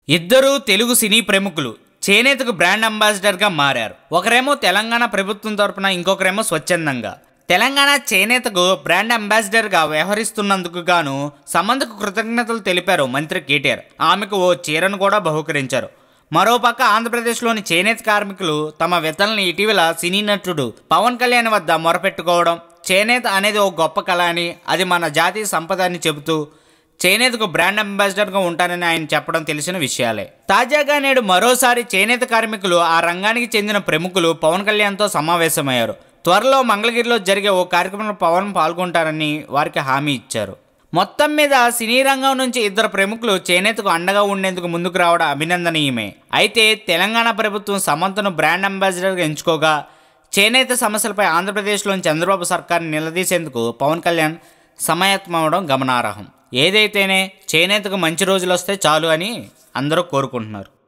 ఇద్దరు తెలుగు సినీ ప్రముఖులు చేనేతకు బ్రాండ్ అంబాసిడర్గా మారారు ఒకరేమో తెలంగాణ ప్రభుత్వం తరపున ఇంకొకరేమో స్వచ్ఛందంగా తెలంగాణ చేనేతకు బ్రాండ్ అంబాసిడర్గా వ్యవహరిస్తున్నందుకు గాను సమంతకు కృతజ్ఞతలు తెలిపారు మంత్రి కేటీఆర్ ఆమెకు ఓ చీరను కూడా బహుకరించారు మరోపక్క ఆంధ్రప్రదేశ్లోని చేనేత కార్మికులు తమ వెతల్ని ఇటీవల సినీ నటుడు పవన్ కళ్యాణ్ వద్ద మొరపెట్టుకోవడం చేనేత అనేది ఓ గొప్ప కళ అని అది మన జాతీయ సంపద అని చెబుతూ చేనేతకు బ్రాండ్ అంబాసిడర్గా ఉంటానని ఆయన చెప్పడం తెలిసిన విషయాలే తాజాగా నేడు మరోసారి చేనేత కార్మికులు ఆ రంగానికి చెందిన ప్రముఖులు పవన్ కళ్యాణ్తో సమావేశమయ్యారు త్వరలో మంగళగిరిలో జరిగే ఓ కార్యక్రమంలో పవన్ పాల్గొంటారని వారికి హామీ ఇచ్చారు మొత్తం మీద సినీ రంగం నుంచి ఇద్దరు ప్రముఖులు చేనేతకు అండగా ఉండేందుకు ముందుకు రావడం అభినందనీయమే అయితే తెలంగాణ ప్రభుత్వం సమంతను బ్రాండ్ అంబాసిడర్గా ఎంచుకోగా చేనేత సమస్యలపై ఆంధ్రప్రదేశ్లోని చంద్రబాబు సర్కార్ని నిలదీసేందుకు పవన్ కళ్యాణ్ సమాయత్తమవడం గమనార్హం ఏదైతేనే చేనేతకు మంచి రోజులు వస్తే చాలు అని అందరూ కోరుకుంటున్నారు